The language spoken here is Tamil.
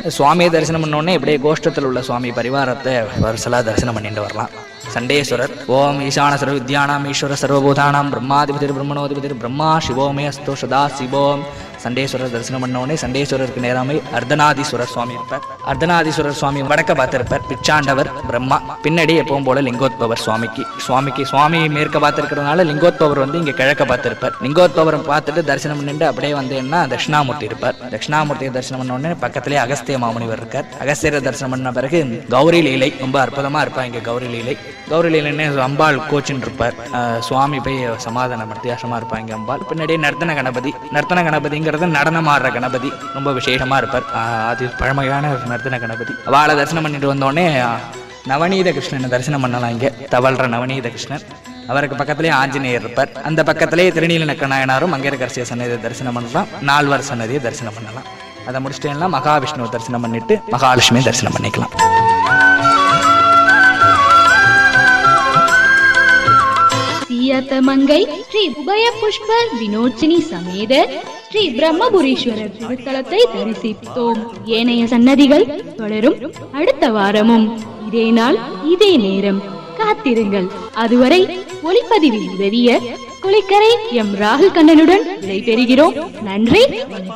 சுவாமியை தரிசனம் பண்ண உடனே இப்படியே கோஷ்டத்தில் உள்ள சுவாமி பரிவாரத்தை வருசலா தரிசனம் பண்ணிட்டு வரலாம் சண்டேஸ்வரர் ஓம் ஈசான சர்வ வித்யானாம் ஈஸ்வர சர்வபூதானாம் பிரம்மாதிபதிர் பிரம்மணோதிபதிர் பிரம்மா சிவோமே அஸ்தோ சதா சிவோம் சண்டேஸ்வரர் தரிசனம் பண்ண உடனே சண்டேஸ்வரருக்கு நேராமை அர்த்தநாதீஸ்வரர் சுவாமி இருப்பார் அர்த்தநாதீஸ்வரர் சுவாமி வடக்க பார்த்திருப்பார் பிச்சாண்டவர் பிரம்மா பின்னாடி எப்பவும் போல லிங்கோத்பவர் சுவாமிக்கு சுவாமிக்கு சுவாமி மேற்க பார்த்திருக்கிறதுனால லிங்கோத்பவர் வந்து இங்க கிழக்க பார்த்திருப்பார் லிங்கோத்பவரம் பார்த்துட்டு தரிசனம் பண்ணிட்டு அப்படியே வந்தேன்னா தட்சிணாமூர்த்தி இருப்பார் தட்சிணாமூர்த்தியை தரிசனம் பண்ண உடனே பக்கத்திலே அகஸ்திய மாமுனிவர் இருக்கார் அகஸ்தியரை தரிசனம் பண்ண பிறகு கௌரி லீலை ரொம்ப அற்புதமா இருப்பார் இங்க கௌரி லீலை கௌரி லீலைன்னு அம்பாள் கோச்சின்னு இருப்பார் ஆஹ் சுவாமி போய் சமாதானம் வித்தியாசமா இருப்பாங்க அம்பாள் பின்னாடியே நர்த்தன கணபதி நர்த்தன கணபதிங்கிறது நடனம் ஆடுற கணபதி ரொம்ப விசேஷமா இருப்பார் ஆஹ் அது பழமையான ஒரு நர்த்தன கணபதி அவளை தரிசனம் பண்ணிட்டு வந்தோடனே ஆஹ் நவநீத கிருஷ்ணனை தரிசனம் பண்ணலாம் இங்க தவழ்ற நவநீத கிருஷ்ணன் அவருக்கு பக்கத்திலே ஆஞ்சநேயர் இருப்பார் அந்த பக்கத்திலே திருநீல நக்கநாயனாரும் மங்கையரகரசிய சன்னதியை தரிசனம் பண்ணலாம் நால்வர் சன்னதியை தரிசனம் பண்ணலாம் அதை முடிச்சிட்டேன்னா மகாவிஷ்ணுவை தரிசனம் பண்ணிட்டு மகாலட்சுமியை தரிசனம் பண்ணிக்கலாம் சீயத்த மங்கை ஸ்ரீ உபய புஷ்ப வினோச்சினி சமேத ஸ்ரீ பிரம்மபுரீஸ்வரர் திருத்தலத்தை தரிசித்தோம் ஏனைய சன்னதிகள் தொடரும் அடுத்த வாரமும் இதே நாள் இதே நேரம் காத்திருங்கள் அதுவரை ஒளிப்பதிவில் உதவிய குளிக்கரை எம் ராகுல் கண்ணனுடன் விடைபெறுகிறோம் நன்றி வணக்கம்